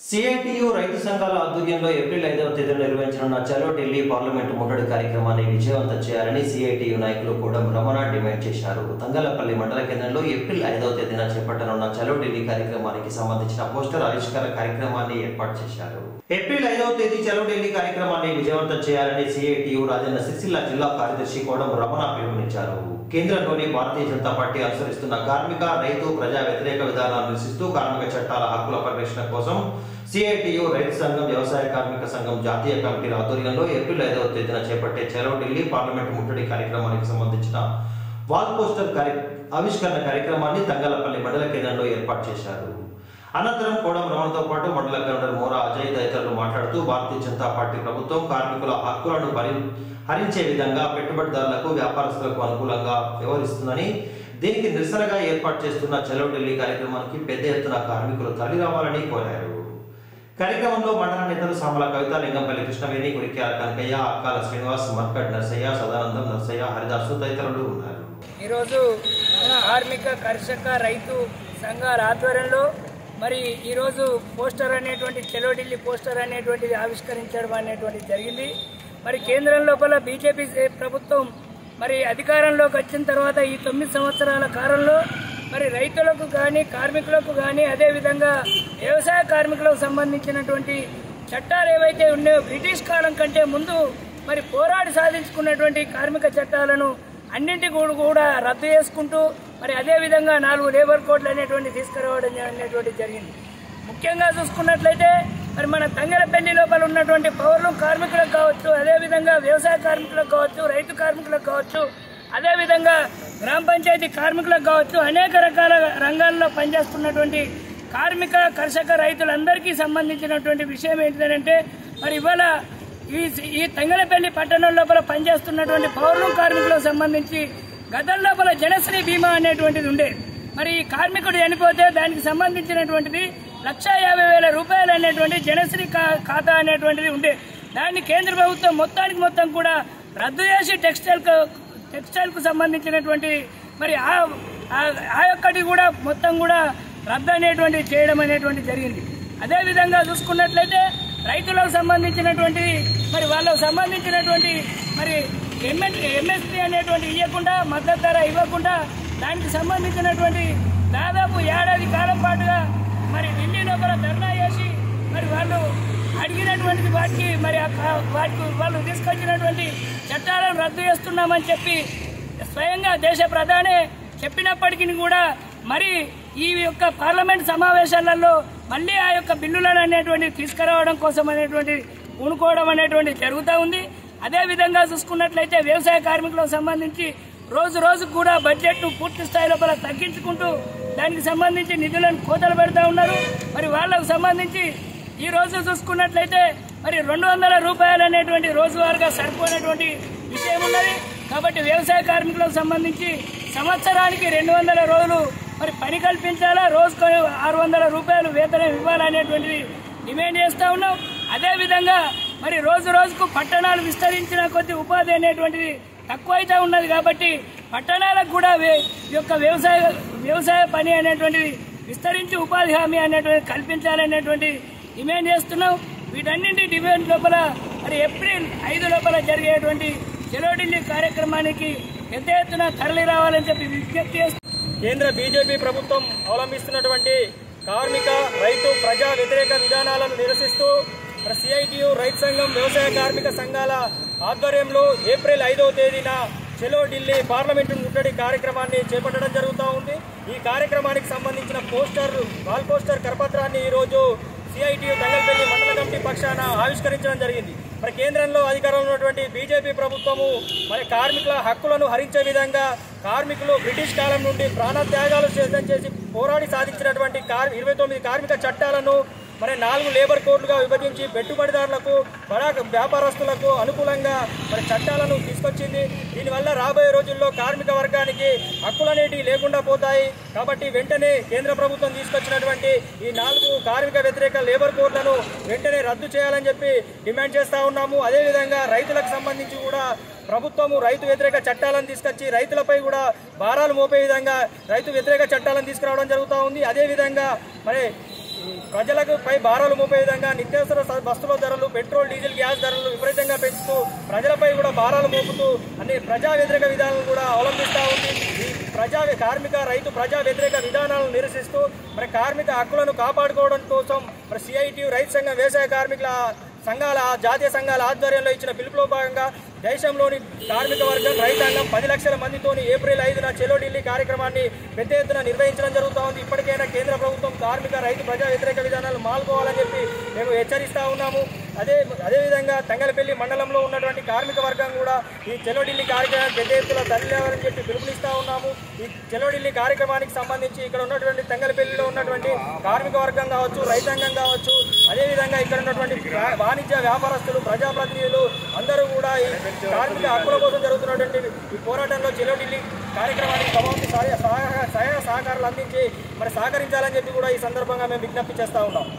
CITU రైతు సంఘాల ఆధ్వర్యంలో ఏప్రిల్ ఐదవ తేదీన నిర్వహించనున్న చలో ఢిల్లీ పార్లమెంటు ముట్టడి కార్యక్రమాన్ని విజయవంతం చేయాలని సిఐటియు నాయకులు కూడా రమణ డిమాండ్ చేశారు తంగలపల్లి మండల కేంద్రంలో ఏప్రిల్ ఐదవ తేదీన చేపట్టనున్న చలో ఢిల్లీ కార్యక్రమానికి సంబంధించిన పోస్టర్ ఆవిష్కార కార్యక్రమాన్ని ఏర్పాటు చేశారు ఏప్రిల్ ఐదవ తేదీ చలో ఢిల్లీ కార్యక్రమాన్ని విజయవంతం చేయాలని సిఐటియు రాజన్న సిరిసిల్ల జిల్లా కార్యదర్శి కోడం రమణ పిలుపునిచ్చారు కేంద్రంలోని భారతీయ జనతా పార్టీ అనుసరిస్తున్న కార్మిక రైతు ప్రజా వ్యతిరేక విధానాలను నిరసిస్తూ కార్మిక చట్టాల హక్కుల పరిరక్షణ కోసం సిఐటియు రైతు సంఘం వ్యవసాయ కార్మిక సంఘం జాతీయ కమిటీల ఆధ్వర్యంలో ఏప్రిల్ ఐదవ తేదీన చేపట్టే చలో ఢిల్లీ పార్లమెంటు ముట్టడి కార్యక్రమానికి సంబంధించిన వాల్ పోస్టర్ కార్య ఆవిష్కరణ కార్యక్రమాన్ని తంగలపల్లి మండల కేంద్రంలో ఏర్పాటు చేశారు అనంతరం కోడం రమణతో పాటు మండల కన్వీనర్ మోరా అజయ్ తదితరులు మాట్లాడుతూ భారతీయ జనతా పార్టీ ప్రభుత్వం కార్మికుల హక్కులను పరి హరించే విధంగా పెట్టుబడిదారులకు వ్యాపారస్తులకు అనుకూలంగా వ్యవహరిస్తుందని దీనికి నిరసనగా ఏర్పాటు చేస్తున్న చలో ఢిల్లీ కార్యక్రమానికి పెద్ద ఎత్తున కార్మికులు తరలి రావాలని కోరారు కార్యక్రమంలో మండల నేతలు సామల కవిత లింగంపల్లి కృష్ణవేణి కురిక్యాల కనకయ్య అక్కాల శ్రీనివాస్ మర్కడ్ నర్సయ్య సదానందం నర్సయ్య హరిదాసు తదితరులు ఉన్నారు ఈరోజు మన కార్మిక కర్షక రైతు సంఘాల ఆధ్వర్యంలో మరి ఈరోజు పోస్టర్ అనేటువంటి చెలో ఢిల్లీ పోస్టర్ అనేటువంటిది ఆవిష్కరించడం అనేటువంటిది జరిగింది మరి కేంద్రం లోపల బీజేపీ ప్రభుత్వం మరి అధికారంలోకి వచ్చిన తర్వాత ఈ తొమ్మిది సంవత్సరాల కాలంలో మరి రైతులకు కానీ కార్మికులకు కానీ అదేవిధంగా వ్యవసాయ కార్మికులకు సంబంధించినటువంటి చట్టాలు ఏవైతే ఉన్నాయో బ్రిటిష్ కాలం కంటే ముందు మరి పోరాడి సాధించుకున్నటువంటి కార్మిక చట్టాలను అన్నింటి కూడా కూడా రద్దు చేసుకుంటూ మరి అదేవిధంగా నాలుగు లేబర్ కోడ్లు అనేటువంటి తీసుకురావడం అనేటువంటి జరిగింది ముఖ్యంగా చూసుకున్నట్లయితే మరి మన తంగలపల్లి లోపల ఉన్నటువంటి పౌరులు కార్మికులకు కావచ్చు అదేవిధంగా వ్యవసాయ కార్మికులకు కావచ్చు రైతు కార్మికులకు కావచ్చు అదేవిధంగా గ్రామ పంచాయతీ కార్మికులకు కావచ్చు అనేక రకాల రంగాల్లో పనిచేస్తున్నటువంటి కార్మిక కర్షక రైతులందరికీ సంబంధించినటువంటి విషయం ఏంటిదంటే మరి ఇవాళ ఈ ఈ తంగలపల్లి పట్టణం లోపల పనిచేస్తున్నటువంటి పౌరులు కార్మికులకు సంబంధించి గతం లోపల జనశ్రీ బీమా అనేటువంటిది ఉండే మరి ఈ కార్మికుడు చనిపోతే దానికి సంబంధించినటువంటిది లక్ష యాభై వేల రూపాయలు అనేటువంటి జనశ్రీ ఖా- ఖాతా అనేటువంటిది ఉండే దాన్ని కేంద్ర ప్రభుత్వం మొత్తానికి మొత్తం కూడా రద్దు చేసి టెక్స్టైల్ టెక్స్టైల్ కు సంబంధించినటువంటి మరి ఆ- ఆ- ఆ యొక్కటి కూడా మొత్తం కూడా రద్దు అనేటువంటి చేయడం అనేటువంటి జరిగింది అదే విధంగా చూసుకున్నట్లయితే రైతులకు సంబంధించినటువంటి మరి వాళ్ళకు సంబంధించినటువంటి మరి ఎంఎస్ ఎంఎస్పీ అనేటువంటి ఇవ్వకుండా మద్దతు ధర ఇవ్వకుండా దానికి సంబంధించినటువంటి దాదాపు ఏడాది కాలం పాటుగా మరి ఢిల్లీ లోపల ధర్నా చేసి మరి వాళ్ళు అడిగినటువంటి వాటికి మరి ఆ కా- వాటికి వాళ్ళు తీసుకొచ్చినటువంటి చట్టాలను రద్దు చేస్తున్నామని చెప్పి స్వయంగా దేశ ప్రధాని చెప్పినప్పటికీ కూడా మరి ఈ యొక్క పార్లమెంట్ సమావేశాలలో మళ్ళీ ఆ యొక్క బిల్లులను అనేటువంటి తీసుకురావడం కోసం అనేటువంటి పూనుకోవడం అనేటువంటి జరుగుతూ ఉంది అదే విధంగా చూసుకున్నట్లయితే వ్యవసాయ కార్మికులకు సంబంధించి రోజు రోజుకు కూడా బడ్జెట్ను పూర్తి స్థాయి లోపల తగ్గించుకుంటూ దానికి సంబంధించి నిధులను కోతలు పెడతా ఉన్నారు మరి వాళ్ళకు సంబంధించి ఈ రోజు చూసుకున్నట్లయితే మరి రెండు వందల రూపాయలు అనేటువంటి రోజువారీగా సరిపోయినటువంటి విషయం ఉన్నది కాబట్టి వ్యవసాయ కార్మికులకు సంబంధించి సంవత్సరానికి రెండు వందల రోజులు మరి పని కల్పించాలా రోజుకు ఆరు వందల రూపాయలు వేతనం ఇవ్వాలనేటువంటిది డిమాండ్ చేస్తూ ఉన్నాం అదేవిధంగా మరి రోజు రోజుకు పట్టణాలు విస్తరించిన కొద్ది ఉపాధి అనేటువంటిది తక్కువైతే ఉన్నది కాబట్టి పట్టణాలకు కూడా వే- ఈ యొక్క వ్యవసాయ వ్యవసాయ పని అనేటువంటిది విస్తరించి ఉపాధి హామీ అనేటువంటి కల్పించాలనేటువంటి డిమాండ్ చేస్తున్నాం వీటన్నింటి డిమాండ్ లోపల మరి ఏప్రిల్ ఐదు లోపల జరిగేటువంటి చెలో ఢిల్లీ కార్యక్రమానికి పెద్ద ఎత్తున తరలి రావాలని చెప్పి విజ్ఞప్తి చేస్తున్నాం కేంద్ర బీజేపీ ప్రభుత్వం అవలంబిస్తున్నటువంటి కార్మిక రైతు ప్రజా వ్యతిరేక విధానాలను నిరసిస్తూ సిఐటియు రైతు సంఘం వ్యవసాయ కార్మిక సంఘాల ఆధ్వర్యంలో ఏప్రిల్ ఐదవ తేదీన చెలో ఢిల్లీ పార్లమెంటు ముట్టడి కార్యక్రమాన్ని చేపట్టడం జరుగుతూ ఉంది ఈ కార్యక్రమానికి సంబంధించిన పోస్టర్ వాల్ పోస్టర్ కరపత్రాన్ని ఈరోజు సిఐటియు తంగల్పల్లి మండల కమిటీ పక్షాన ఆవిష్కరించడం జరిగింది మరి కేంద్రంలో అధికారంలో ఉన్నటువంటి బీజేపీ ప్రభుత్వము మరి కార్మికుల హక్కులను హరించే విధంగా కార్మికులు బ్రిటిష్ కాలం నుండి ప్రాణత్యాగాలు చేసిన చేసి పోరాడి సాధించినటువంటి కార్ ఇరవై తొమ్మిది కార్మిక చట్టాలను మరి నాలుగు లేబర్ కోడ్లుగా విభజించి పెట్టుబడిదారులకు బడా వ్యాపారస్తులకు అనుకూలంగా మరి చట్టాలను తీసుకొచ్చింది దీనివల్ల రాబోయే రోజుల్లో కార్మిక వర్గానికి హక్కులనేటివి లేకుండా పోతాయి కాబట్టి వెంటనే కేంద్ర ప్రభుత్వం తీసుకొచ్చినటువంటి ఈ నాలుగు కార్మిక వ్యతిరేక లేబర్ కోడ్లను వెంటనే రద్దు చేయాలని చెప్పి డిమాండ్ చేస్తా ఉన్నాము అదేవిధంగా రైతులకు సంబంధించి కూడా ప్రభుత్వము రైతు వ్యతిరేక చట్టాలను తీసుకొచ్చి రైతులపై కూడా భారాలు మోపే విధంగా రైతు వ్యతిరేక చట్టాలను తీసుకురావడం జరుగుతూ ఉంది అదేవిధంగా మరి ప్రజలకు పై భారాలు మోపే విధంగా నిత్యావసర స- వస్తువుల ధరలు పెట్రోల్ డీజిల్ గ్యాస్ ధరలు విపరీతంగా పెంచుతూ ప్రజలపై కూడా భారాలు మోపుతూ అన్ని ప్రజా వ్యతిరేక విధానాలను కూడా అవలంబిస్తూ ఉంది ఈ ప్రజా కార్మిక రైతు ప్రజా వ్యతిరేక విధానాలను నిరసిస్తూ మరి కార్మిక హక్కులను కాపాడుకోవడం కోసం మరి సిఐటి రైతు సంఘం వ్యవసాయ కార్మికుల సంఘాల జాతీయ సంఘాల ఆధ్వర్యంలో ఇచ్చిన పిలుపులో భాగంగా దేశంలోని కార్మిక వర్గం రైతాంగం పది లక్షల మందితోని ఏప్రిల్ ఐదున చెలో ఢిల్లీ కార్యక్రమాన్ని పెద్ద ఎత్తున నిర్వహించడం జరుగుతూ ఉంది ఇప్పటికైనా కేంద్ర ప్రభుత్వం కార్మిక రైతు ప్రజా వ్యతిరేక విధానాలు మాల్కోవాలని చెప్పి మేము హెచ్చరిస్తా ఉన్నాము అదే అదేవిధంగా తంగలపల్లి మండలంలో ఉన్నటువంటి కార్మిక వర్గం కూడా ఈ చెలో ఢిల్లీ కార్యక్రమాన్ని పెద్ద ఎత్తున తరలిలేవాలని చెప్పి పిలుపునిస్తా ఉన్నాము ఈ చెలో ఢిల్లీ కార్యక్రమానికి సంబంధించి ఇక్కడ ఉన్నటువంటి తంగలపల్లిలో ఉన్నటువంటి కార్మిక వర్గం కావచ్చు రైతాంగం కావచ్చు అదేవిధంగా ఇక్కడ ఉన్నటువంటి వ్యా- వాణిజ్య వ్యాపారస్తులు ప్రజాప్రతినిధులు అందరూ కూడా ఈ కార్మిక హక్కుల కోసం జరుగుతున్నటువంటి ఈ పోరాటంలో చెలో ఢిల్లీ కార్యక్రమానికి తమవంతు సహాయ సహాయ సహాయ సహకారాలు అందించి మరి సహకరించాలని చెప్పి కూడా ఈ సందర్భంగా మేము విజ్ఞప్తి చేస్తా ఉన్నాం